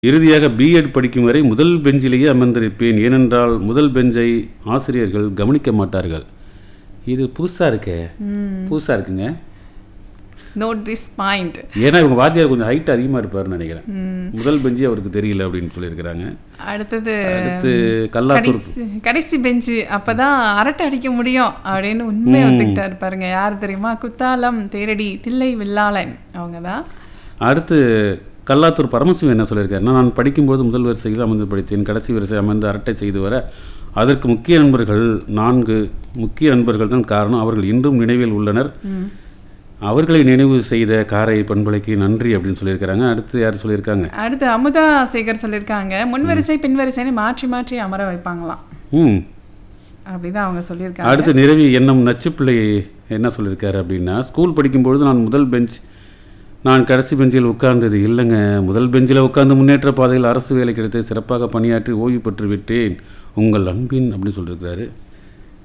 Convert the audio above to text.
இறுதியாக பிஎட் படிக்கும் வரை முதல் பெஞ்சிலேயே அமர்ந்திருப்பேன் ஏனென்றால் முதல் பெஞ்சை ஆசிரியர்கள் கவனிக்க மாட்டார்கள் இது புதுசா இருக்கே புதுசா இருக்குங்க நோட் திஸ் பாயிண்ட் ஏன்னா இவங்க வாத்தியார் கொஞ்சம் ஹைட் அதிகமா இருப்பாருன்னு நினைக்கிறேன் முதல் பெஞ்சே அவருக்கு தெரியல அப்படின்னு சொல்லியிருக்கிறாங்க அடுத்தது அடுத்து கல்லாத்தூர் கடைசி கடைசி பெஞ்சு அப்பதான் அரட்டை அடிக்க முடியும் அப்படின்னு உண்மையை ஒத்துக்கிட்டாரு பாருங்க யார் தெரியுமா குத்தாலம் தேரடி தில்லை வில்லாளன் அவங்க தான் அடுத்து கல்லாத்தூர் பரமசிவம் என்ன சொல்லியிருக்காருன்னா நான் படிக்கும்போது முதல் வரிசையில் அமர்ந்து படித்தேன் கடைசி வரிசை அமர்ந்து அரட்டை செய்து வர அதற்கு முக்கிய நண்பர்கள் நான்கு முக்கிய நண்பர்கள் தான் காரணம் அவர்கள் இன்றும் நினைவில் உள்ளனர் அவர்களை நினைவு செய்த காரை பண்பலைக்கு நன்றி அப்படின்னு சொல்லியிருக்கிறாங்க அடுத்து யார் சொல்லியிருக்காங்க அடுத்து அமுதா சேகர் சொல்லியிருக்காங்க முன்வரிசை பின்வரிசைன்னு மாற்றி மாற்றி அமர வைப்பாங்களாம் ம் அப்படிதான் அவங்க சொல்லியிருக்காங்க அடுத்து நிறவி எண்ணம் நச்சுப்பிள்ளை என்ன சொல்லியிருக்காரு அப்படின்னா ஸ்கூல் படிக்கும்பொழுது நான் முதல் பெஞ்ச் நான் கடைசி பெஞ்சில் உட்கார்ந்தது இல்லைங்க முதல் பெஞ்சில் உட்கார்ந்து முன்னேற்ற பாதையில் அரசு வேலை கிடைத்து சிறப்பாக பணியாற்றி ஓய்வு பெற்று விட்டேன் உங்கள் அன்பின் அப்படின்னு சொல்லியிருக்காரு